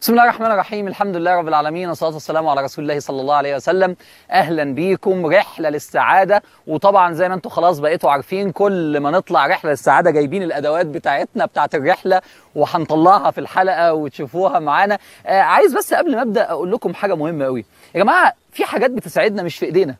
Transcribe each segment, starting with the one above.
بسم الله الرحمن الرحيم الحمد لله رب العالمين والصلاة والسلام على رسول الله صلى الله عليه وسلم أهلا بيكم رحلة للسعادة وطبعا زي ما انتم خلاص بقيتوا عارفين كل ما نطلع رحلة للسعادة جايبين الأدوات بتاعتنا بتاعت الرحلة وهنطلعها في الحلقة وتشوفوها معانا آه عايز بس قبل ما أبدأ أقول لكم حاجة مهمة قوي يا جماعة في حاجات بتساعدنا مش في إيدينا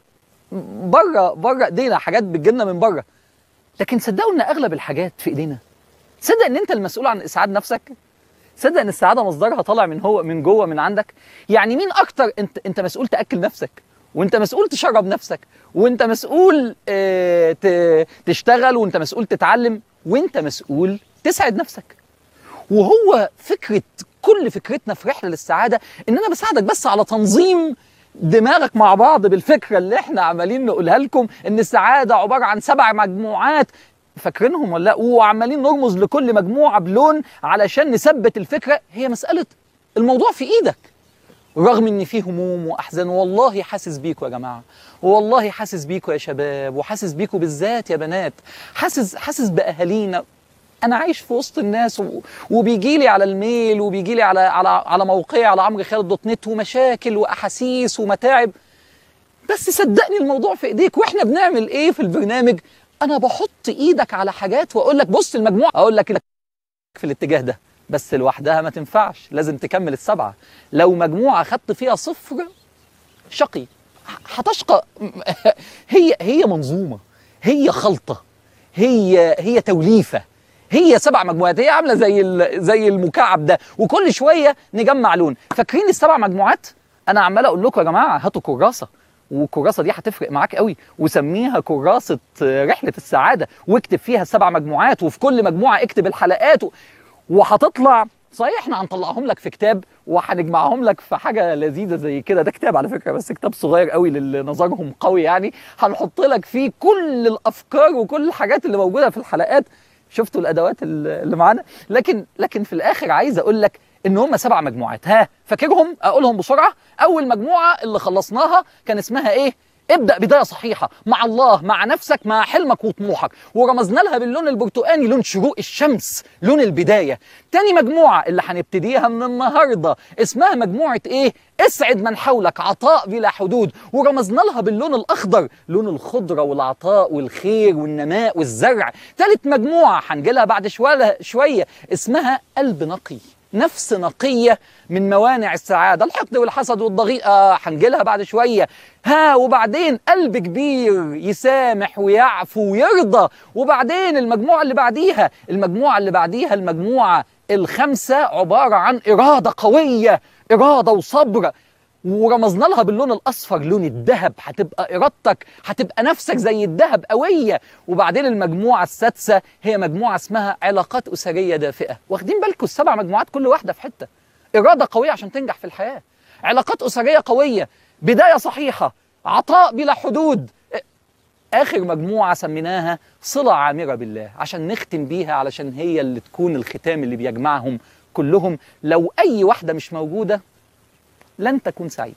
بره بره إيدينا حاجات بتجيلنا من بره لكن صدقوا إن أغلب الحاجات في إيدينا تصدق إن أنت المسؤول عن إسعاد نفسك تصدق ان السعاده مصدرها طالع من هو من جوه من عندك يعني مين اكتر انت انت مسؤول تاكل نفسك وانت مسؤول تشرب نفسك وانت مسؤول اه ت- تشتغل وانت مسؤول تتعلم وانت مسؤول تسعد نفسك وهو فكره كل فكرتنا في رحله للسعاده ان انا بساعدك بس على تنظيم دماغك مع بعض بالفكره اللي احنا عمالين نقولها لكم ان السعاده عباره عن سبع مجموعات فاكرينهم ولا لا وعمالين نرمز لكل مجموعه بلون علشان نثبت الفكره هي مساله الموضوع في ايدك رغم ان في هموم واحزان والله حاسس بيكم يا جماعه والله حاسس بيكم يا شباب وحاسس بيكم بالذات يا بنات حاسس حاسس باهالينا انا عايش في وسط الناس و... وبيجي لي على الميل وبيجي لي على على على موقعي على عمرو خالد دوت نت ومشاكل واحاسيس ومتاعب بس صدقني الموضوع في ايديك واحنا بنعمل ايه في البرنامج انا بحط ايدك على حاجات واقول لك بص المجموعه اقول لك كده في الاتجاه ده بس لوحدها ما تنفعش لازم تكمل السبعه لو مجموعه خدت فيها صفر شقي هتشقى هي هي منظومه هي خلطه هي هي توليفه هي سبع مجموعات هي عامله زي ال- زي المكعب ده وكل شويه نجمع لون فاكرين السبع مجموعات انا عمال اقول لكم يا جماعه هاتوا كراسه والكراسه دي هتفرق معاك قوي وسميها كراسه رحله السعاده واكتب فيها السبع مجموعات وفي كل مجموعه اكتب الحلقات و- وهتطلع صحيح احنا هنطلعهم لك في كتاب وهنجمعهم لك في حاجه لذيذه زي كده ده كتاب على فكره بس كتاب صغير قوي للي نظرهم قوي يعني هنحط لك فيه كل الافكار وكل الحاجات اللي موجوده في الحلقات شفتوا الادوات اللي اللي معانا لكن لكن في الاخر عايز اقول لك ان هم سبع مجموعات ها فاكرهم اقولهم بسرعه اول مجموعه اللي خلصناها كان اسمها ايه ابدا بدايه صحيحه مع الله مع نفسك مع حلمك وطموحك ورمزنا لها باللون البرتقاني لون شروق الشمس لون البدايه تاني مجموعه اللي هنبتديها من النهارده اسمها مجموعه ايه اسعد من حولك عطاء بلا حدود ورمزنا لها باللون الاخضر لون الخضره والعطاء والخير والنماء والزرع تالت مجموعه هنجيلها بعد شويه شويه اسمها قلب نقي نفس نقية من موانع السعادة الحقد والحسد والضغينة آه هنجيلها بعد شوية ها وبعدين قلب كبير يسامح ويعفو ويرضى وبعدين المجموعة اللي بعديها المجموعة اللي بعديها المجموعة الخامسة عبارة عن إرادة قوية إرادة وصبر ورمزنا لها باللون الاصفر لون الذهب هتبقى ارادتك هتبقى نفسك زي الذهب قويه وبعدين المجموعه السادسه هي مجموعه اسمها علاقات اسريه دافئه واخدين بالكم السبع مجموعات كل واحده في حته اراده قويه عشان تنجح في الحياه علاقات اسريه قويه بدايه صحيحه عطاء بلا حدود اخر مجموعه سميناها صله عامره بالله عشان نختم بيها علشان هي اللي تكون الختام اللي بيجمعهم كلهم لو اي واحده مش موجوده لن تكون سعيد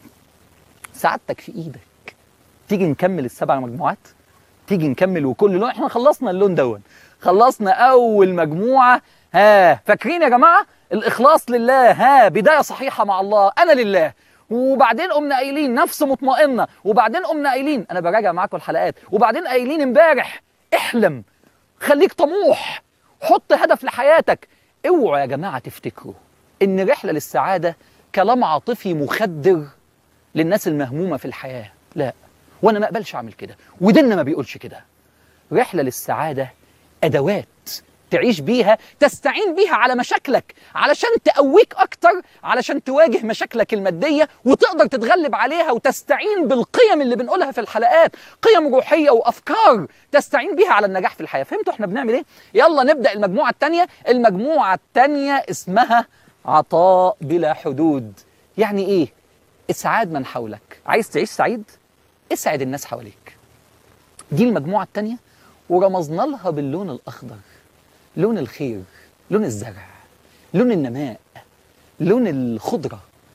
سعادتك في ايدك تيجي نكمل السبع مجموعات تيجي نكمل وكل لون احنا خلصنا اللون دون خلصنا اول مجموعه ها فاكرين يا جماعه الاخلاص لله ها بدايه صحيحه مع الله انا لله وبعدين قمنا قايلين نفس مطمئنه وبعدين قمنا قايلين انا براجع معاكم الحلقات وبعدين قايلين امبارح احلم خليك طموح حط هدف لحياتك اوعوا يا جماعه تفتكروا ان رحله للسعاده كلام عاطفي مخدر للناس المهمومه في الحياه لا وانا ما اقبلش اعمل كده وديننا ما بيقولش كده رحله للسعاده ادوات تعيش بيها تستعين بيها على مشاكلك علشان تقويك اكتر علشان تواجه مشاكلك الماديه وتقدر تتغلب عليها وتستعين بالقيم اللي بنقولها في الحلقات قيم روحيه وافكار تستعين بيها على النجاح في الحياه فهمتوا احنا بنعمل ايه يلا نبدا المجموعه الثانيه المجموعه الثانيه اسمها عطاء بلا حدود يعني ايه اسعاد من حولك عايز تعيش سعيد اسعد الناس حواليك دي المجموعه الثانيه ورمزنا لها باللون الاخضر لون الخير لون الزرع لون النماء لون الخضره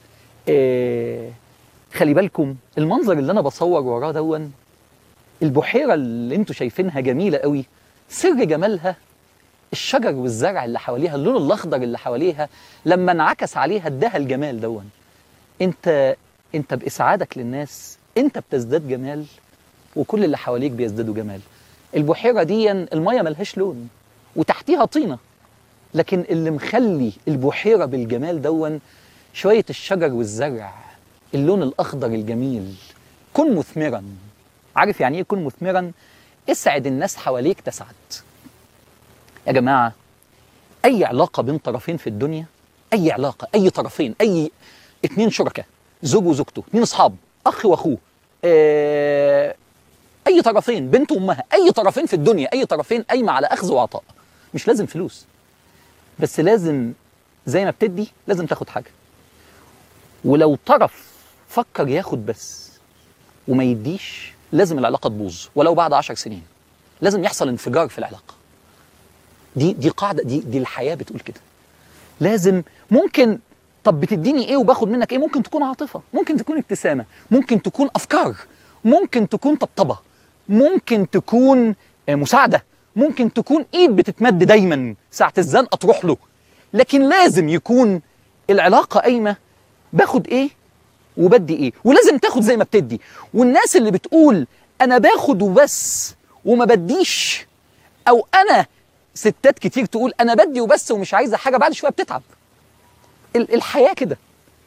إيه خلي بالكم المنظر اللي انا بصور وراه دون البحيره اللي انتوا شايفينها جميله قوي سر جمالها الشجر والزرع اللي حواليها اللون الاخضر اللي حواليها لما انعكس عليها اداها الجمال دون انت انت باسعادك للناس انت بتزداد جمال وكل اللي حواليك بيزدادوا جمال البحيره دي الميه ملهاش لون وتحتيها طينه لكن اللي مخلي البحيره بالجمال دون شويه الشجر والزرع اللون الاخضر الجميل كن مثمرا عارف يعني ايه كن مثمرا اسعد الناس حواليك تسعد يا جماعه اي علاقه بين طرفين في الدنيا اي علاقه اي طرفين اي اتنين شركاء زوج وزوجته اتنين اصحاب اخ واخوه آه، اي طرفين بنت وامها اي طرفين في الدنيا اي طرفين قايمه على اخذ وعطاء مش لازم فلوس بس لازم زي ما بتدي لازم تاخد حاجه ولو طرف فكر ياخد بس وما يديش لازم العلاقه تبوظ ولو بعد عشر سنين لازم يحصل انفجار في العلاقه دي دي قاعده دي دي الحياه بتقول كده لازم ممكن طب بتديني ايه وباخد منك ايه ممكن تكون عاطفه ممكن تكون ابتسامه ممكن تكون افكار ممكن تكون طبطبه ممكن تكون آه، مساعده ممكن تكون ايد بتتمد دايما ساعه الزنقه تروح له لكن لازم يكون العلاقه قايمه باخد ايه وبدي ايه ولازم تاخد زي ما بتدي والناس اللي بتقول انا باخد وبس وما بديش او انا ستات كتير تقول انا بدي وبس ومش عايزه حاجه بعد شويه بتتعب ال- الحياه كده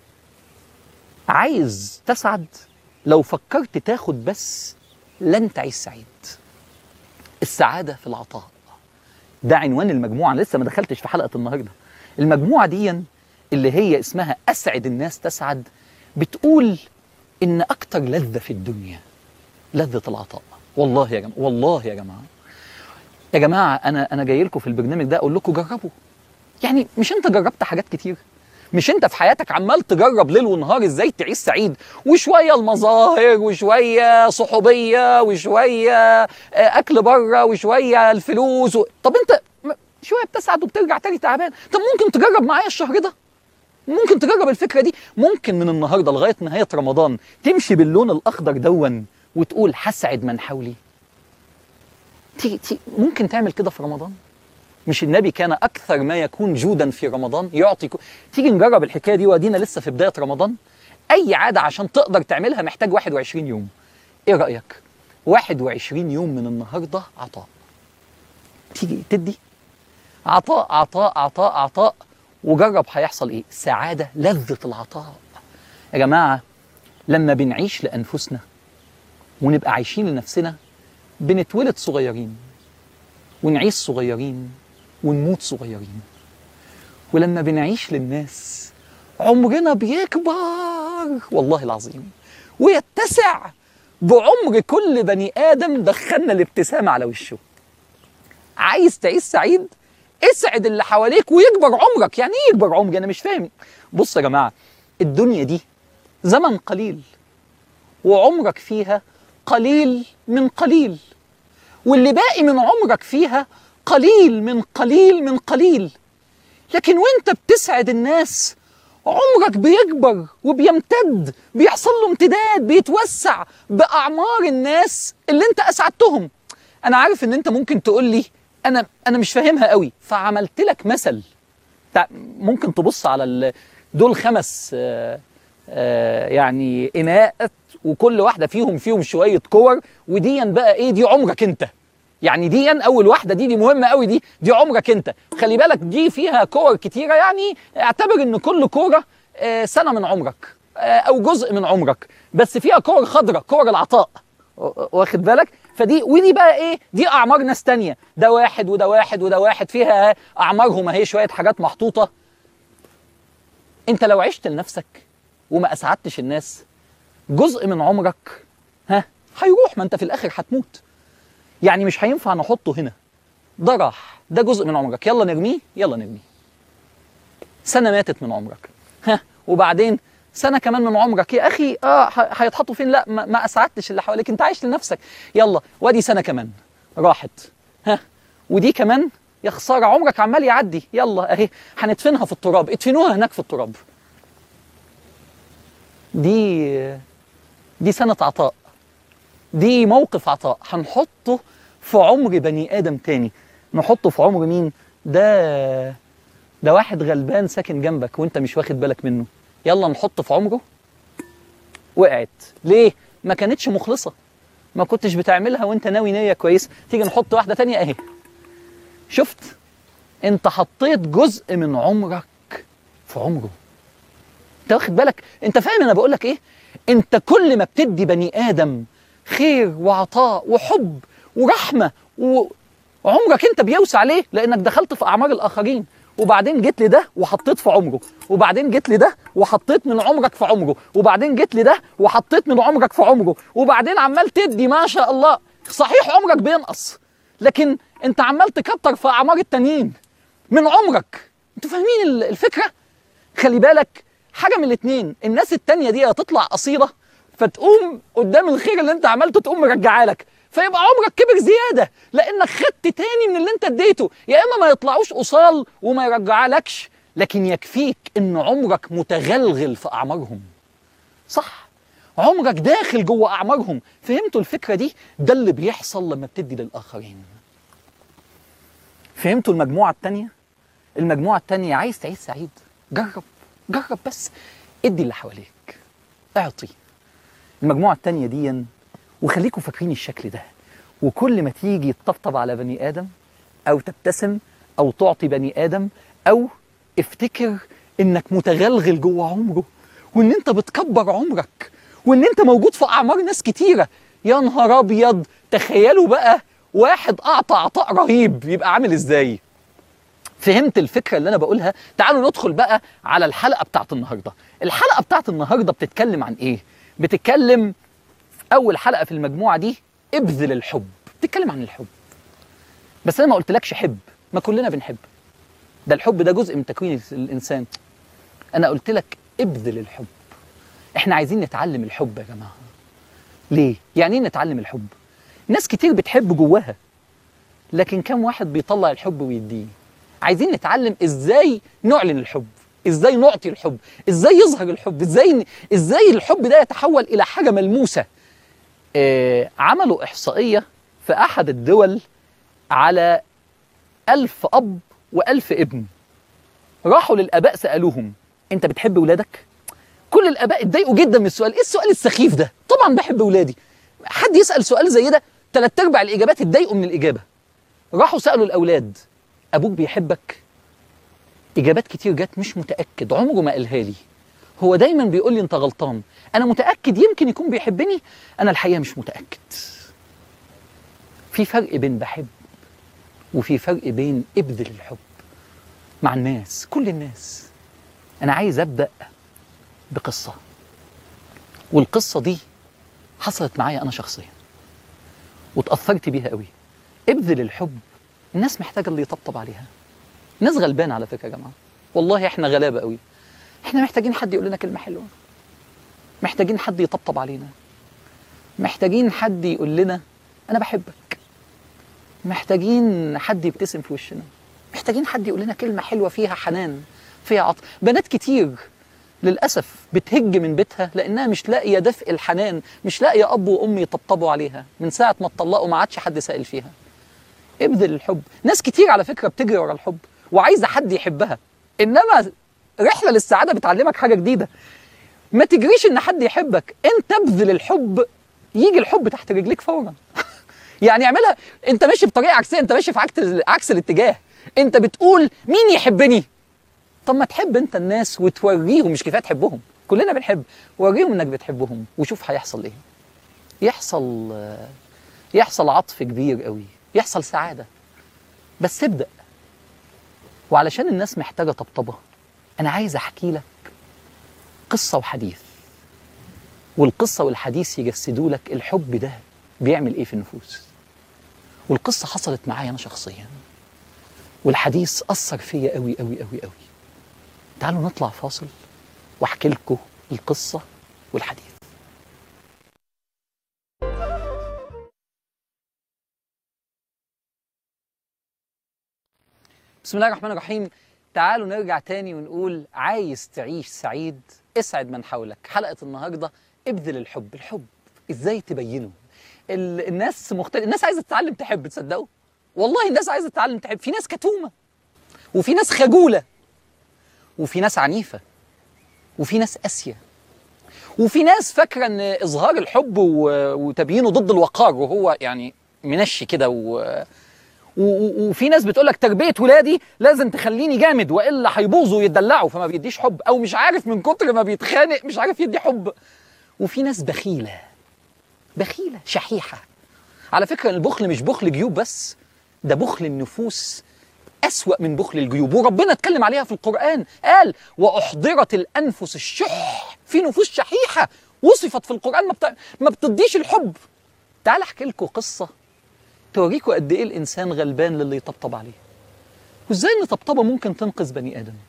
عايز تسعد لو فكرت تاخد بس لن تعيش سعيد السعاده في العطاء ده عنوان المجموعه أنا لسه ما دخلتش في حلقه النهارده المجموعه دي اللي هي اسمها اسعد الناس تسعد بتقول ان اكتر لذه في الدنيا لذه العطاء والله يا جماعه والله يا جماعه يا جماعه انا انا جاي لكم في البرنامج ده اقول لكم جربوا يعني مش انت جربت حاجات كتير مش انت في حياتك عمال تجرب ليل ونهار ازاي تعيش سعيد وشويه المظاهر وشويه صحوبيه وشويه آه، اكل بره وشويه الفلوس و... طب انت م- شويه بتسعد وبترجع تاني تعبان طب ممكن تجرب معايا الشهر ده ممكن تجرب الفكره دي ممكن من النهارده لغايه نهايه رمضان تمشي باللون الاخضر دون وتقول هسعد من حولي تيجي تيجي ممكن تعمل كده في رمضان مش النبي كان اكثر ما يكون جودا في رمضان يعطي كو... تيجي نجرب الحكايه دي وادينا لسه في بدايه رمضان اي عاده عشان تقدر تعملها محتاج 21 يوم ايه رايك 21 يوم من النهارده عطاء تيجي تدي عطاء عطاء عطاء عطاء وجرب هيحصل ايه سعاده لذه العطاء يا جماعه لما بنعيش لانفسنا ونبقى عايشين لنفسنا بنتولد صغيرين ونعيش صغيرين ونموت صغيرين ولما بنعيش للناس عمرنا بيكبر والله العظيم ويتسع بعمر كل بني ادم دخلنا الابتسامه على وشه عايز تعيش سعيد اسعد اللي حواليك ويكبر عمرك يعني ايه يكبر عمري انا مش فاهم بص يا جماعه الدنيا دي زمن قليل وعمرك فيها قليل من قليل واللي باقي من عمرك فيها قليل من قليل من قليل لكن وانت بتسعد الناس عمرك بيكبر وبيمتد بيحصل له امتداد بيتوسع باعمار الناس اللي انت اسعدتهم انا عارف ان انت ممكن تقول لي انا انا مش فاهمها قوي فعملت لك مثل تع- ممكن تبص على ال- دول خمس آه، آه، يعني اناء وكل واحده فيهم فيهم شويه كور وديا بقى ايه دي عمرك انت يعني دي اول واحده دي دي مهمه قوي دي دي عمرك انت خلي بالك دي فيها كور كتيره يعني اعتبر ان كل كوره آه، سنه من عمرك آه، او جزء من عمرك بس فيها كور خضراء كور العطاء و- واخد بالك فدي ودي بقى ايه دي اعمار ناس تانية ده واحد وده واحد وده واحد فيها اعمارهم اهي شويه حاجات محطوطه انت لو عشت لنفسك وما اسعدتش الناس جزء من عمرك ها هيروح ما انت في الاخر هتموت يعني مش هينفع نحطه هنا ده راح ده جزء من عمرك يلا نرميه يلا نرميه سنه ماتت من عمرك ها وبعدين سنه كمان من عمرك يا اخي اه ه- هيتحطوا فين لا ما, ما اسعدتش اللي حواليك انت عايش لنفسك يلا وادي سنه كمان راحت ها ودي كمان يا خساره عمرك عمال يعدي يلا اهي هندفنها في التراب ادفنوها هناك في التراب دي دي سنه عطاء دي موقف عطاء هنحطه في عمر بني ادم تاني نحطه في عمر مين ده ده واحد غلبان ساكن جنبك وانت مش واخد بالك منه يلا نحط في عمره وقعت ليه ما كانتش مخلصه ما كنتش بتعملها وانت ناوي نيه كويسه تيجي نحط واحده تانية اهي شفت انت حطيت جزء من عمرك في عمره انت واخد بالك انت فاهم انا بقول لك ايه انت كل ما بتدي بني ادم خير وعطاء وحب ورحمه وعمرك انت بيوسع ليه لانك دخلت في اعمار الاخرين وبعدين جيت لده وحطيت في عمره وبعدين جيت لده وحطيت من عمرك في عمره وبعدين جيت لده وحطيت من عمرك في عمره وبعدين عمال تدي ما شاء الله صحيح عمرك بينقص لكن انت عمال تكتر في اعمار التانيين من عمرك انتوا فاهمين ال- الفكره خلي بالك حاجه من الاثنين الناس التانية دي هتطلع قصيره فتقوم قدام الخير اللي انت عملته تقوم مرجعه لك فيبقى عمرك كبر زياده لانك خدت تاني من اللي انت اديته يا اما ما يطلعوش قصال وما يرجعلكش لكن يكفيك ان عمرك متغلغل في اعمارهم صح عمرك داخل جوه اعمارهم فهمتوا الفكره دي ده اللي بيحصل لما بتدي للاخرين فهمتوا المجموعه التانية المجموعه التانية عايز تعيش سعيد جرب جرب بس ادي اللي حواليك اعطي المجموعه التانية دي وخليكم فاكرين الشكل ده وكل ما تيجي تطبطب على بني ادم او تبتسم او تعطي بني ادم او افتكر انك متغلغل جوه عمره وان انت بتكبر عمرك وان انت موجود في اعمار ناس كتيره يا نهار ابيض تخيلوا بقى واحد اعطى عطاء رهيب يبقى عامل ازاي فهمت الفكره اللي انا بقولها تعالوا ندخل بقى على الحلقه بتاعت النهارده الحلقه بتاعت النهارده بتتكلم عن ايه بتتكلم اول حلقه في المجموعه دي ابذل الحب بتتكلم عن الحب بس انا ما قلتلكش حب ما كلنا بنحب ده الحب ده جزء من تكوين الانسان انا قلت لك ابذل الحب احنا عايزين نتعلم الحب يا جماعه ليه يعني ايه نتعلم الحب ناس كتير بتحب جواها لكن كم واحد بيطلع الحب ويديه عايزين نتعلم ازاي نعلن الحب ازاي نعطي الحب ازاي يظهر الحب ازاي ازاي الحب ده يتحول الى حاجه ملموسه آه عملوا احصائيه في احد الدول على ألف أب وألف ابن راحوا للآباء سألوهم أنت بتحب ولادك؟ كل الآباء اتضايقوا جدا من السؤال إيه السؤال السخيف ده؟ طبعا بحب ولادي حد يسأل سؤال زي ده تلات أرباع الإجابات اتضايقوا من الإجابة راحوا سألوا الأولاد أبوك بيحبك؟ إجابات كتير جت مش متأكد عمره ما قالها لي هو دايما بيقول لي أنت غلطان أنا متأكد يمكن يكون بيحبني أنا الحقيقة مش متأكد في فرق بين بحب وفي فرق بين ابذل الحب مع الناس كل الناس انا عايز ابدا بقصه والقصه دي حصلت معايا انا شخصيا واتاثرت بيها قوي ابذل الحب الناس محتاجه اللي يطبطب عليها الناس غلبانه على فكره يا جماعه والله احنا غلابه قوي احنا محتاجين حد يقول لنا كلمه حلوه محتاجين حد يطبطب علينا محتاجين حد يقول لنا انا بحبك محتاجين حد يبتسم في وشنا محتاجين حد يقول لنا كلمة حلوة فيها حنان فيها عطف بنات كتير للأسف بتهج من بيتها لأنها مش لاقية دفء الحنان مش لاقية أب وأم يطبطبوا عليها من ساعة ما اتطلقوا ما عادش حد سائل فيها ابذل الحب ناس كتير على فكرة بتجري ورا الحب وعايزة حد يحبها إنما رحلة للسعادة بتعلمك حاجة جديدة ما تجريش إن حد يحبك أنت ابذل الحب يجي الحب تحت رجليك فورا يعني اعملها انت ماشي بطريقه عكسيه انت ماشي في عكس عكس الاتجاه انت بتقول مين يحبني طب ما تحب انت الناس وتوريهم مش كفايه تحبهم كلنا بنحب وريهم انك بتحبهم وشوف هيحصل ايه يحصل يحصل عطف كبير قوي يحصل سعاده بس ابدا وعلشان الناس محتاجه طبطبه انا عايز احكي لك قصه وحديث والقصه والحديث يجسدوا لك الحب ده بيعمل ايه في النفوس والقصه حصلت معايا انا شخصيا والحديث اثر فيا قوي قوي قوي قوي تعالوا نطلع فاصل واحكي لكم القصه والحديث بسم الله الرحمن الرحيم تعالوا نرجع تاني ونقول عايز تعيش سعيد اسعد من حولك حلقه النهارده ابذل الحب الحب ازاي تبينه ال- الناس مختلف الناس عايزه تتعلم تحب تصدقوا والله الناس عايزه تتعلم تحب في ناس كتومه وفي ناس خجوله وفي ناس عنيفه وفي ناس قاسيه وفي ناس فاكره ان اظهار الحب و- وتبيينه ضد الوقار وهو يعني منشي كده و... و... و- وفي ناس بتقول لك تربيه ولادي لازم تخليني جامد والا هيبوظوا ويتدلعوا فما بيديش حب او مش عارف من كتر ما بيتخانق مش عارف يدي حب وفي ناس بخيله بخيله شحيحه على فكره البخل مش بخل جيوب بس ده بخل النفوس أسوأ من بخل الجيوب وربنا اتكلم عليها في القرآن قال وأحضرت الأنفس الشح في نفوس شحيحة وصفت في القرآن ما, بت... ما بتديش الحب تعال أحكي لكم قصة توريكم قد إيه الإنسان غلبان للي يطبطب عليه وإزاي إن طبطبة ممكن تنقذ بني آدم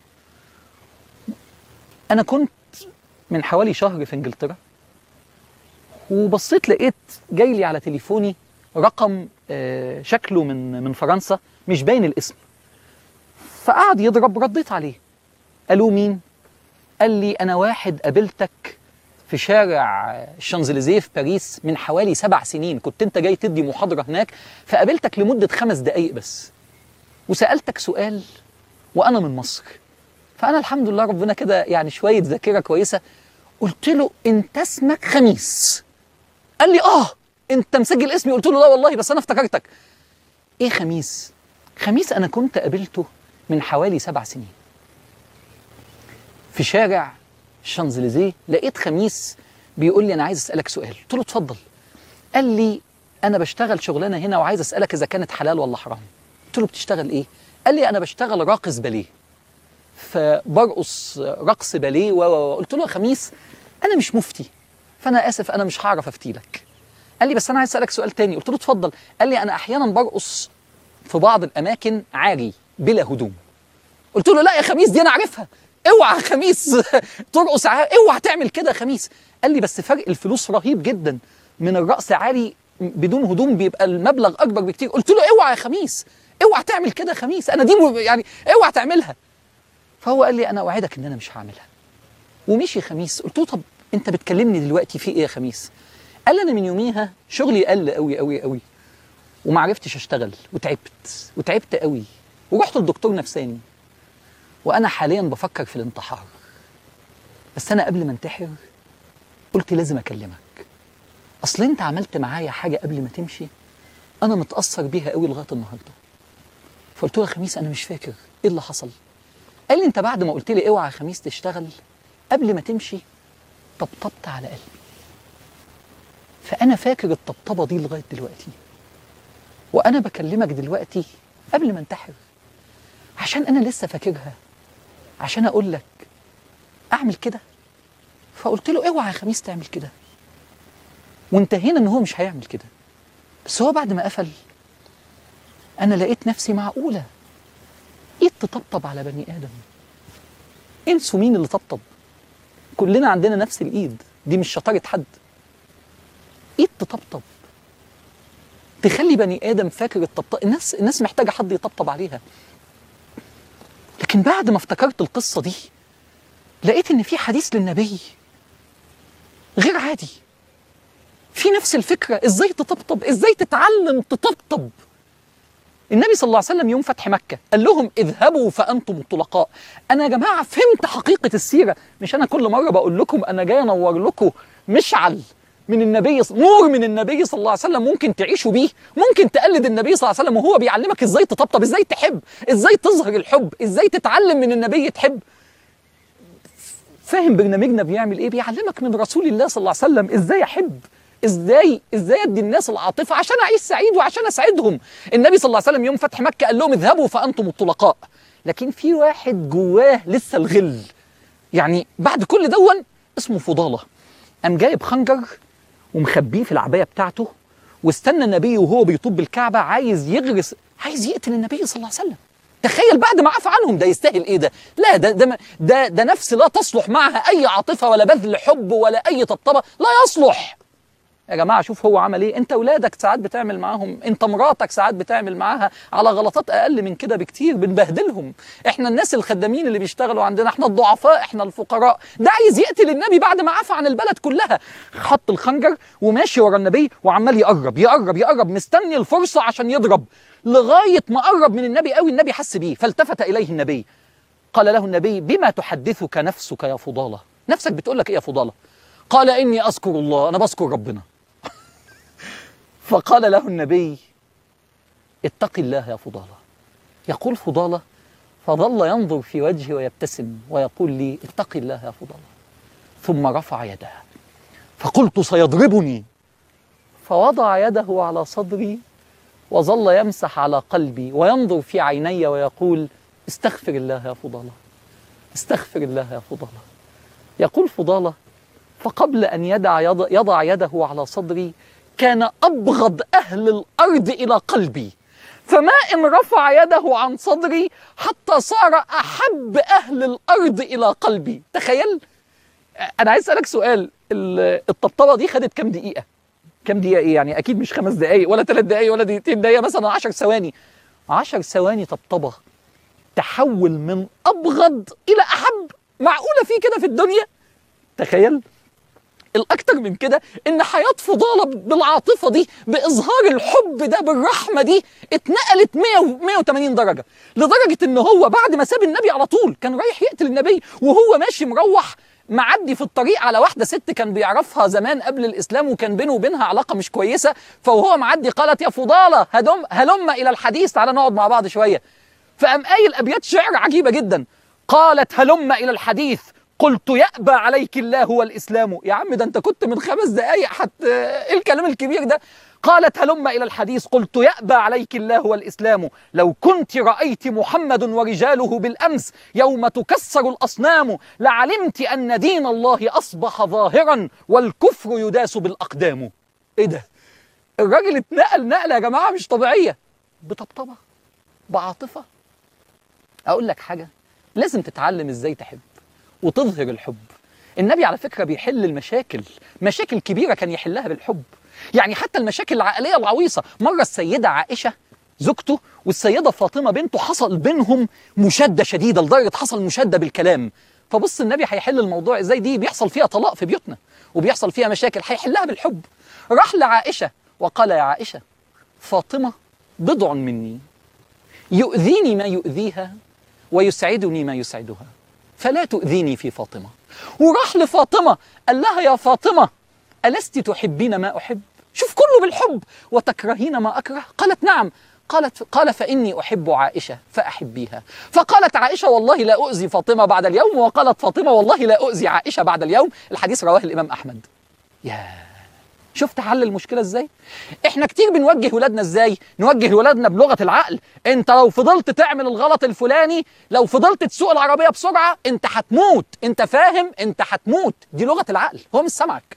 أنا كنت من حوالي شهر في إنجلترا وبصيت لقيت جاي لي على تليفوني رقم آه، شكله من من فرنسا مش باين الاسم فقعد يضرب رديت عليه قالوا مين قال لي انا واحد قابلتك في شارع الشانزليزيه في باريس من حوالي سبع سنين كنت انت جاي تدي محاضره هناك فقابلتك لمده خمس دقائق بس وسالتك سؤال وانا من مصر فانا الحمد لله ربنا كده يعني شويه ذاكره كويسه قلت له انت اسمك خميس قال لي اه انت مسجل اسمي قلت له لا والله بس انا افتكرتك ايه خميس خميس انا كنت قابلته من حوالي سبع سنين في شارع الشانزليزيه لقيت خميس بيقول لي انا عايز اسالك سؤال قلت له اتفضل قال لي انا بشتغل شغلانه هنا وعايز اسالك اذا كانت حلال ولا حرام قلت له بتشتغل ايه قال لي انا بشتغل راقص باليه فبرقص رقص باليه و و- و- قلت له يا خميس انا مش مفتي فانا اسف انا مش هعرف افتي لك قال لي بس انا عايز اسالك سؤال تاني قلت له اتفضل قال لي انا احيانا برقص في بعض الاماكن عاري بلا هدوم قلت له لا يا خميس دي انا عارفها اوعى يا خميس ترقص عاري اوعى تعمل كده يا خميس قال لي بس فرق الفلوس رهيب جدا من الرقص عاري بدون هدوم بيبقى المبلغ اكبر بكتير قلت له اوعى يا خميس اوعى تعمل كده يا خميس انا دي م- يعني اوعى تعملها فهو قال لي انا اوعدك ان انا مش هعملها ومشي خميس قلت له طب انت بتكلمني دلوقتي في ايه يا خميس قال لي انا من يوميها شغلي قل قوي قوي قوي وما عرفتش اشتغل وتعبت وتعبت قوي ورحت للدكتور نفساني وانا حاليا بفكر في الانتحار بس انا قبل ما انتحر قلت لازم اكلمك اصل انت عملت معايا حاجه قبل ما تمشي انا متاثر بيها قوي لغايه النهارده فقلت له يا خميس انا مش فاكر ايه اللي حصل قال لي انت بعد ما قلت لي اوعى يا خميس تشتغل قبل ما تمشي طبطبت على قلبي فانا فاكر الطبطبه دي لغايه دلوقتي وانا بكلمك دلوقتي قبل ما انتحر عشان انا لسه فاكرها عشان اقول لك اعمل كده فقلت له اوعى يا خميس تعمل كده وانتهينا ان هو مش هيعمل كده بس هو بعد ما قفل انا لقيت نفسي معقوله ايد تطبطب على بني ادم انسوا مين اللي طبطب كلنا عندنا نفس الايد دي مش شطاره حد ايد تطبطب تخلي بني ادم فاكر الطبطب الناس الناس محتاجه حد يطبطب عليها لكن بعد ما افتكرت القصه دي لقيت ان في حديث للنبي غير عادي في نفس الفكره ازاي تطبطب ازاي تتعلم تطبطب النبي صلى الله عليه وسلم يوم فتح مكة قال لهم اذهبوا فأنتم الطلقاء أنا يا جماعة فهمت حقيقة السيرة مش أنا كل مرة بقول لكم أنا جاي أنور لكم مشعل من النبي نور من النبي صلى الله عليه وسلم ممكن تعيشوا بيه ممكن تقلد النبي صلى الله عليه وسلم وهو بيعلمك ازاي تطبطب ازاي تحب ازاي تظهر الحب ازاي تتعلم من النبي تحب فاهم برنامجنا بيعمل ايه بيعلمك من رسول الله صلى الله عليه وسلم ازاي احب ازاي ازاي ادي الناس العاطفه عشان اعيش سعيد وعشان اسعدهم النبي صلى الله عليه وسلم يوم فتح مكه قال لهم اذهبوا فانتم الطلقاء لكن في واحد جواه لسه الغل يعني بعد كل دون اسمه فضاله قام جايب خنجر ومخبيه في العبايه بتاعته واستنى النبي وهو بيطوب الكعبه عايز يغرس عايز يقتل النبي صلى الله عليه وسلم تخيل بعد ما عفى عنهم ده يستاهل ايه ده لا ده ده ده, ده نفس لا تصلح معها اي عاطفه ولا بذل حب ولا اي طبطبه لا يصلح يا جماعه شوف هو عمل ايه انت اولادك ساعات بتعمل معاهم انت مراتك ساعات بتعمل معاها على غلطات اقل من كده بكتير بنبهدلهم احنا الناس الخدامين اللي بيشتغلوا عندنا احنا الضعفاء احنا الفقراء ده عايز يقتل النبي بعد ما عفى عن البلد كلها حط الخنجر وماشي ورا النبي وعمال يقرب يقرب يقرب مستني الفرصه عشان يضرب لغايه ما قرب من النبي قوي النبي حس بيه فالتفت اليه النبي قال له النبي بما تحدثك نفسك يا فضاله نفسك بتقول لك ايه يا فضاله قال اني اذكر الله انا بذكر ربنا فقال له النبي اتق الله يا فضاله يقول فضاله فظل ينظر في وجهي ويبتسم ويقول لي اتق الله يا فضاله ثم رفع يده فقلت سيضربني فوضع يده على صدري وظل يمسح على قلبي وينظر في عيني ويقول استغفر الله يا فضاله استغفر الله يا فضاله يقول فضاله فقبل ان يدع يض- يضع يده على صدري كان ابغض اهل الارض الى قلبي فما ان رفع يده عن صدري حتى صار احب اهل الارض الى قلبي تخيل انا عايز اسالك سؤال ال- الطبطبه دي خدت كام دقيقه كام دقيقه ايه يعني اكيد مش خمس دقائق ولا ثلاث دقائق ولا دقيقتين دقيقه مثلا 10 ثواني 10 ثواني طبطبه تحول من ابغض الى احب معقوله في كده في الدنيا تخيل الاكتر من كده ان حياه فضاله بالعاطفه دي باظهار الحب ده بالرحمه دي اتنقلت 100 و 180 درجه لدرجه ان هو بعد ما ساب النبي على طول كان رايح يقتل النبي وهو ماشي مروح معدي في الطريق على واحده ست كان بيعرفها زمان قبل الاسلام وكان بينه وبينها علاقه مش كويسه فوهو معدي قالت يا فضاله هدم هلم الى الحديث تعالى نقعد مع بعض شويه فقام قايل ابيات شعر عجيبه جدا قالت هلم الى الحديث قلت يأبى عليك الله والإسلام يا عم ده أنت كنت من خمس دقايق حتى إيه الكلام الكبير ده قالت هلم إلى الحديث قلت يأبى عليك الله والإسلام لو كنت رأيت محمد ورجاله بالأمس يوم تكسر الأصنام لعلمت أن دين الله أصبح ظاهرا والكفر يداس بالأقدام إيه ده الراجل اتنقل نقلة يا جماعة مش طبيعية بطبطبة بعاطفة أقول لك حاجة لازم تتعلم إزاي تحب وتظهر الحب النبي على فكرة بيحل المشاكل مشاكل كبيرة كان يحلها بالحب يعني حتى المشاكل العائلية العويصة مرة السيدة عائشة زوجته والسيدة فاطمة بنته حصل بينهم مشادة شديدة لدرجة حصل مشادة بالكلام فبص النبي هيحل الموضوع ازاي دي بيحصل فيها طلاق في بيوتنا وبيحصل فيها مشاكل هيحلها بالحب راح لعائشة وقال يا عائشة فاطمة بضع مني يؤذيني ما يؤذيها ويسعدني ما يسعدها فلا تؤذيني في فاطمة وراح لفاطمة قال لها يا فاطمة ألست تحبين ما أحب شوف كله بالحب وتكرهين ما أكره قالت نعم قالت قال فإني أحب عائشة فأحبيها فقالت عائشة والله لا أؤذي فاطمة بعد اليوم وقالت فاطمة والله لا أؤذي عائشة بعد اليوم الحديث رواه الإمام أحمد ياه شفت حل المشكله ازاي احنا كتير بنوجه ولادنا ازاي نوجه ولادنا بلغه العقل انت لو فضلت تعمل الغلط الفلاني لو فضلت تسوق العربيه بسرعه انت هتموت انت فاهم انت هتموت دي لغه العقل هو مش سامعك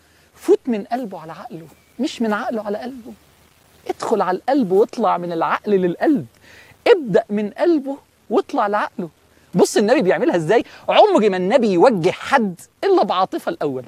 فوت من قلبه على عقله مش من عقله على قلبه ادخل على القلب واطلع من العقل للقلب ابدا من قلبه واطلع لعقله بص النبي بيعملها ازاي عمر ما النبي يوجه حد الا بعاطفه الاول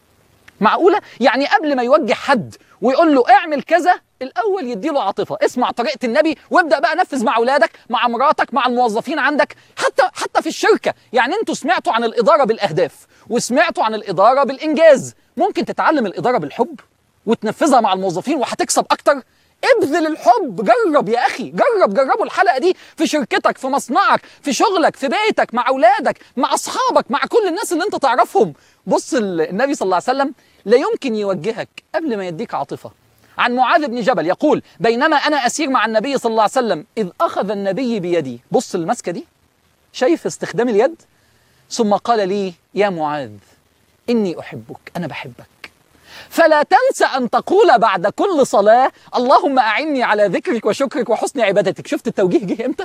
معقولة؟ يعني قبل ما يوجه حد ويقول له اعمل كذا الأول يديله عاطفة، اسمع طريقة النبي وابدأ بقى نفذ مع أولادك، مع مراتك، مع الموظفين عندك، حتى حتى في الشركة، يعني أنتوا سمعتوا عن الإدارة بالأهداف، وسمعتوا عن الإدارة بالإنجاز، ممكن تتعلم الإدارة بالحب وتنفذها مع الموظفين وهتكسب أكتر؟ ابذل الحب جرب يا اخي جرب جربوا الحلقه دي في شركتك في مصنعك في شغلك في بيتك مع اولادك مع اصحابك مع كل الناس اللي انت تعرفهم بص ال- النبي صلى الله عليه وسلم لا يمكن يوجهك قبل ما يديك عاطفه عن معاذ بن جبل يقول بينما انا اسير مع النبي صلى الله عليه وسلم اذ اخذ النبي بيدي بص المسكه دي شايف استخدام اليد ثم قال لي يا معاذ اني احبك انا بحبك فلا تنسى أن تقول بعد كل صلاة اللهم أعني على ذكرك وشكرك وحسن عبادتك شفت التوجيه جه إمتى؟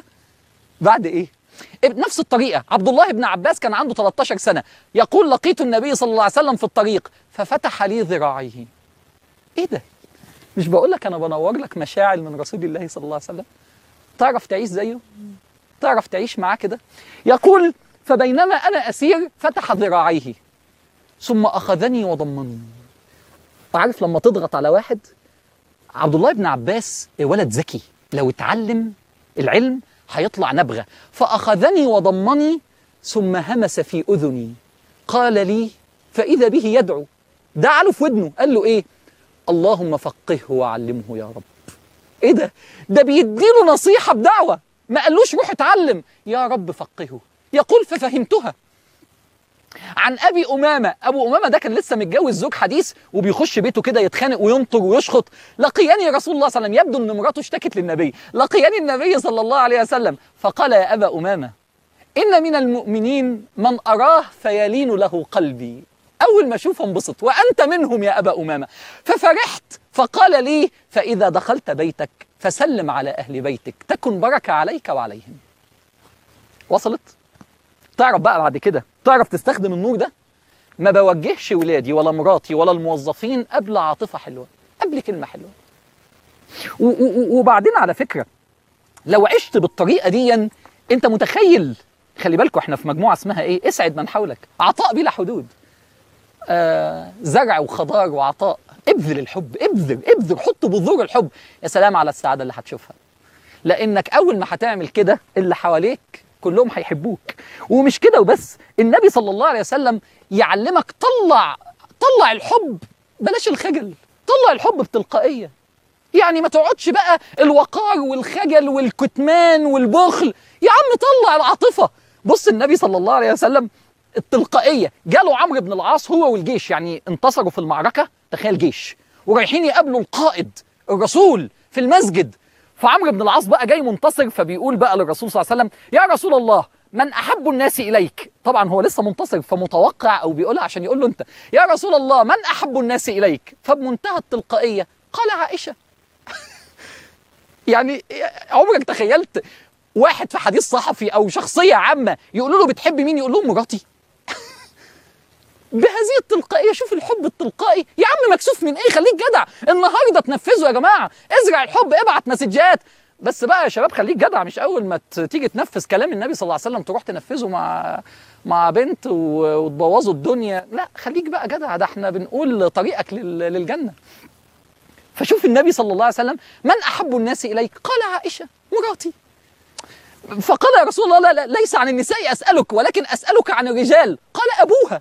بعد إيه؟ نفس الطريقة عبد الله بن عباس كان عنده 13 سنة يقول لقيت النبي صلى الله عليه وسلم في الطريق ففتح لي ذراعيه إيه ده؟ مش بقول لك أنا بنور لك مشاعر من رسول الله صلى الله عليه وسلم تعرف تعيش زيه؟ تعرف تعيش معاه كده؟ يقول فبينما أنا أسير فتح ذراعيه ثم أخذني وضمني عارف لما تضغط على واحد عبد الله بن عباس ولد ذكي لو اتعلم العلم هيطلع نبغة فأخذني وضمني ثم همس في أذني قال لي فإذا به يدعو دعا له في ودنه قال له إيه اللهم فقهه وعلمه يا رب إيه ده ده بيديله نصيحة بدعوة ما قالوش روح اتعلم يا رب فقهه يقول ففهمتها عن ابي امامه ابو امامه ده كان لسه متجوز زوج حديث وبيخش بيته كده يتخانق وينطر ويشخط لقياني رسول الله صلى الله عليه وسلم يبدو ان مراته اشتكت للنبي لقياني النبي صلى الله عليه وسلم فقال يا ابا امامه ان من المؤمنين من اراه فيلين له قلبي اول ما اشوفه انبسط وانت منهم يا ابا امامه ففرحت فقال لي فاذا دخلت بيتك فسلم على اهل بيتك تكن بركه عليك وعليهم وصلت تعرف بقى بعد كده تعرف تستخدم النور ده ما بوجهش ولادي ولا مراتي ولا الموظفين قبل عاطفه حلوه قبل كلمه حلوه و- و- وبعدين على فكره لو عشت بالطريقه دي انت متخيل خلي بالكوا احنا في مجموعه اسمها ايه اسعد من حولك عطاء بلا حدود آه زرع وخضار وعطاء ابذل الحب ابذل ابذل حط بذور الحب يا سلام على السعاده اللي هتشوفها لانك اول ما هتعمل كده اللي حواليك كلهم هيحبوك ومش كده وبس النبي صلى الله عليه وسلم يعلمك طلع طلع الحب بلاش الخجل طلع الحب بتلقائيه يعني ما تقعدش بقى الوقار والخجل والكتمان والبخل يا عم طلع العاطفه بص النبي صلى الله عليه وسلم التلقائيه جاله عمرو بن العاص هو والجيش يعني انتصروا في المعركه تخيل جيش ورايحين يقابلوا القائد الرسول في المسجد فعمرو بن العاص بقى جاي منتصر فبيقول بقى للرسول صلى الله عليه وسلم يا رسول الله من احب الناس اليك طبعا هو لسه منتصر فمتوقع او بيقولها عشان يقول له انت يا رسول الله من احب الناس اليك فبمنتهى التلقائيه قال عائشه يعني عمرك تخيلت واحد في حديث صحفي او شخصيه عامه يقولوا له بتحب مين يقول لهم مراتي بهذه التلقائيه شوف الحب التلقائي يا عم مكسوف من ايه خليك جدع النهارده تنفذه يا جماعه ازرع الحب ابعت مسجات بس بقى يا شباب خليك جدع مش اول ما ت- تيجي تنفذ كلام النبي صلى الله عليه وسلم تروح تنفذه مع مع بنت و- وتبوظوا الدنيا لا خليك بقى جدع ده احنا بنقول طريقك لل- للجنه فشوف النبي صلى الله عليه وسلم من احب الناس اليك قال عائشه مراتي فقال يا رسول الله لا, لا ليس عن النساء اسالك ولكن اسالك عن الرجال قال ابوها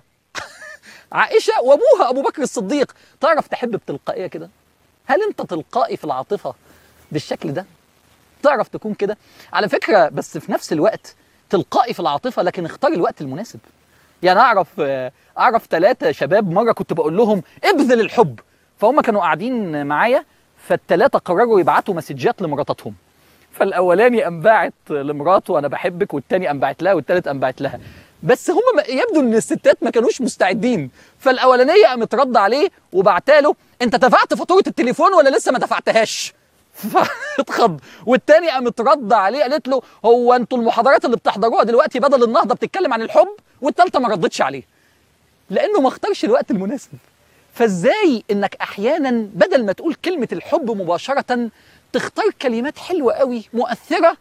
عائشه وابوها ابو بكر الصديق تعرف تحب بتلقائيه كده هل انت تلقائي في العاطفه بالشكل ده تعرف تكون كده على فكره بس في نفس الوقت تلقائي في العاطفه لكن اختار الوقت المناسب يعني اعرف آه، اعرف ثلاثه شباب مره كنت بقول لهم ابذل الحب فهم كانوا قاعدين معايا فالثلاثه قرروا يبعتوا مسجات لمراتاتهم فالاولاني قام باعت لمراته انا بحبك والتاني قام باعت لها والتالت قام باعت لها بس هم ما- يبدو ان الستات ما كانوش مستعدين فالاولانيه قامت رد عليه وبعتاله انت دفعت فاتوره التليفون ولا لسه ما دفعتهاش فاتخض والتاني قامت رد عليه قالت له هو انتوا المحاضرات اللي بتحضروها دلوقتي بدل النهضه بتتكلم عن الحب والتالته ما ردتش عليه لانه ما اختارش الوقت المناسب فازاي انك احيانا بدل ما تقول كلمه الحب مباشره تختار كلمات حلوه قوي مؤثره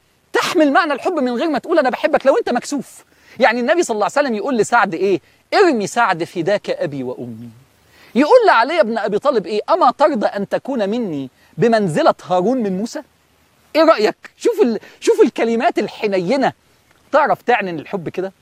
تحمل معنى الحب من غير ما تقول انا بحبك لو انت مكسوف يعني النبي صلى الله عليه وسلم يقول لسعد ايه ارمي سعد فداك ابي وامي يقول لعلي بن ابي طالب ايه اما ترضى ان تكون مني بمنزله هارون من موسى ايه رايك شوف ال... شوف الكلمات الحنينه تعرف تعلن الحب كده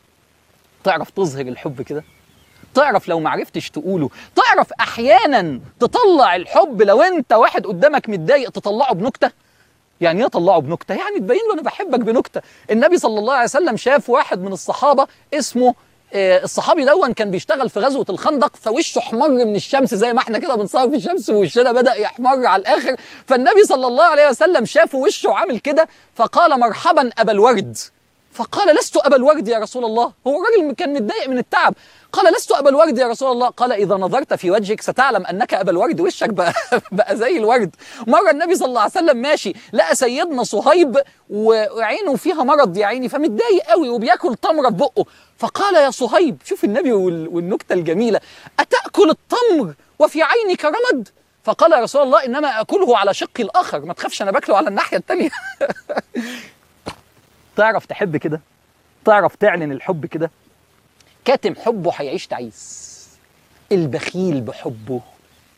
تعرف تظهر الحب كده تعرف لو معرفتش تقوله تعرف احيانا تطلع الحب لو انت واحد قدامك متضايق تطلعه بنكته يعني ايه اطلعه بنكته يعني تبين له انا بحبك بنكته النبي صلى الله عليه وسلم شاف واحد من الصحابه اسمه آه، الصحابي دون كان بيشتغل في غزوه الخندق فوشه احمر من الشمس زي ما احنا كده بنصور في الشمس ووشنا بدا يحمر على الاخر فالنبي صلى الله عليه وسلم شافه وشه عامل كده فقال مرحبا ابا الورد فقال لست ابا الورد يا رسول الله هو الراجل كان متضايق من التعب قال لست ابا الورد يا رسول الله قال اذا نظرت في وجهك ستعلم انك ابا الورد وشك بقى, بقى زي الورد مره النبي صلى الله عليه وسلم ماشي لقى سيدنا صهيب وعينه فيها مرض يا عيني فمتضايق قوي وبياكل تمره في بقه فقال يا صهيب شوف النبي وال- والنكته الجميله اتاكل التمر وفي عينك رمد فقال يا رسول الله انما اكله على شقي الاخر ما تخافش انا باكله على الناحيه الثانيه تعرف تحب كده تعرف تعلن الحب كده كاتم حبه هيعيش تعيس البخيل بحبه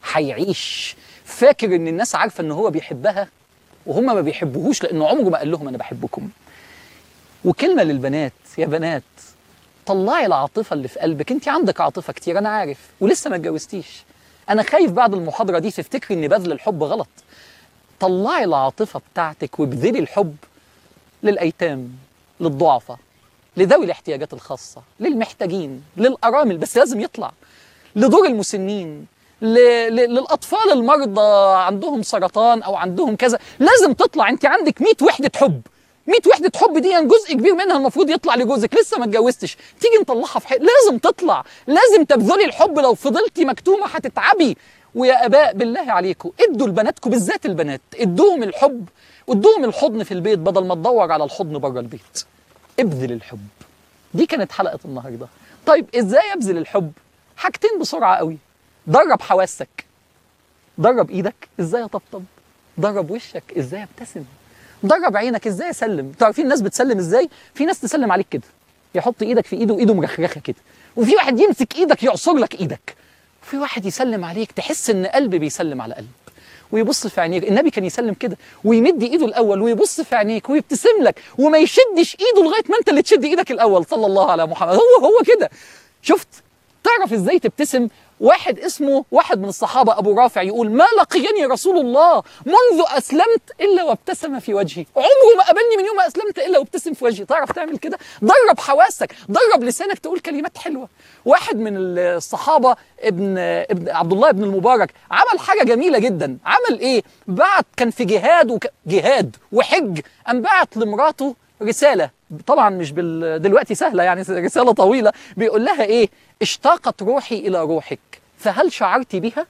هيعيش فاكر ان الناس عارفه ان هو بيحبها وهم ما بيحبوهوش لانه عمره ما قال لهم انا بحبكم وكلمه للبنات يا بنات طلعي العاطفه اللي في قلبك انت عندك عاطفه كتير انا عارف ولسه ما اتجوزتيش انا خايف بعد المحاضره دي تفتكري ان بذل الحب غلط طلعي العاطفه بتاعتك وابذلي الحب للايتام للضعفاء لذوي الاحتياجات الخاصه للمحتاجين للارامل بس لازم يطلع لدور المسنين ل... ل... للاطفال المرضى عندهم سرطان او عندهم كذا لازم تطلع انت عندك 100 وحده حب 100 وحده حب دي يعني جزء كبير منها المفروض يطلع لجوزك لسه ما اتجوزتش تيجي نطلعها في حق لازم تطلع لازم تبذلي الحب لو فضلتي مكتومه هتتعبي ويا اباء بالله عليكم ادوا لبناتكم بالذات البنات ادوهم الحب وادوهم الحضن في البيت بدل ما تدور على الحضن بره البيت ابذل الحب دي كانت حلقه النهارده طيب ازاي ابذل الحب حاجتين بسرعه قوي درب حواسك درب ايدك ازاي اطبطب درب وشك ازاي ابتسم درب عينك ازاي اسلم تعرفين الناس بتسلم ازاي في ناس تسلم عليك كده يحط ايدك في ايده وايده مرخرخه كده وفي واحد يمسك ايدك يعصر لك ايدك وفي واحد يسلم عليك تحس ان قلب بيسلم على قلب ويبص في عينيك النبي كان يسلم كده ويمد ايده الاول ويبص في عينيك ويبتسم لك وما يشدش ايده لغايه ما انت اللي تشد ايدك الاول صلى الله على محمد هو هو كده شفت تعرف ازاي تبتسم واحد اسمه واحد من الصحابة أبو رافع يقول ما لقيني رسول الله منذ أسلمت إلا وابتسم في وجهي عمره ما قابلني من يوم ما أسلمت إلا وابتسم في وجهي تعرف تعمل كده درب حواسك درب لسانك تقول كلمات حلوة واحد من الصحابة ابن, ابن عبد الله بن المبارك عمل حاجة جميلة جدا عمل إيه بعت كان في جهاد وك... جهاد وحج أم بعت لمراته رسالة طبعا مش بال... دلوقتي سهلة يعني رسالة طويلة بيقول لها إيه اشتاقت روحي إلى روحك فهل شعرت بها؟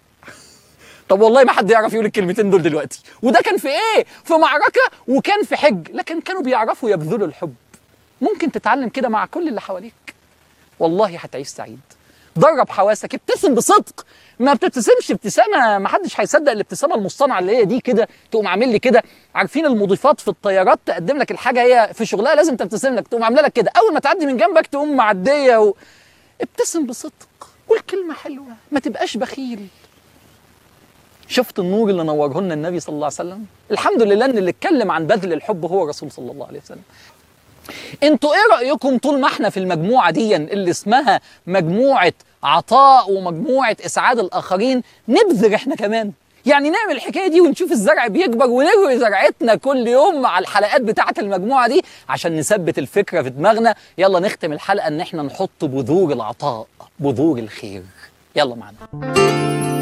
طب والله ما حد يعرف يقول الكلمتين دول دلوقتي وده كان في ايه؟ في معركة وكان في حج لكن كانوا بيعرفوا يبذلوا الحب ممكن تتعلم كده مع كل اللي حواليك والله هتعيش سعيد درب حواسك ابتسم بصدق ما بتبتسمش ابتسامه ما حدش هيصدق الابتسامه المصطنعه اللي هي دي كده تقوم عامل لي كده عارفين المضيفات في الطيارات تقدم لك الحاجه هي في شغلها لازم تبتسم لك تقوم عامله لك كده اول ما تعدي من جنبك تقوم معديه و... ابتسم بصدق قول كلمه حلوه ما تبقاش بخيل شفت النور اللي نوره لنا النبي صلى الله عليه وسلم الحمد لله ان اللي اتكلم عن بذل الحب هو الرسول صلى الله عليه وسلم انتوا ايه رايكم طول ما احنا في المجموعه دي اللي اسمها مجموعه عطاء ومجموعه اسعاد الاخرين نبذر احنا كمان يعني نعمل الحكايه دي ونشوف الزرع بيكبر ونروي زرعتنا كل يوم مع الحلقات بتاعه المجموعه دي عشان نثبت الفكره في دماغنا يلا نختم الحلقه ان احنا نحط بذور العطاء بذور الخير يلا معنا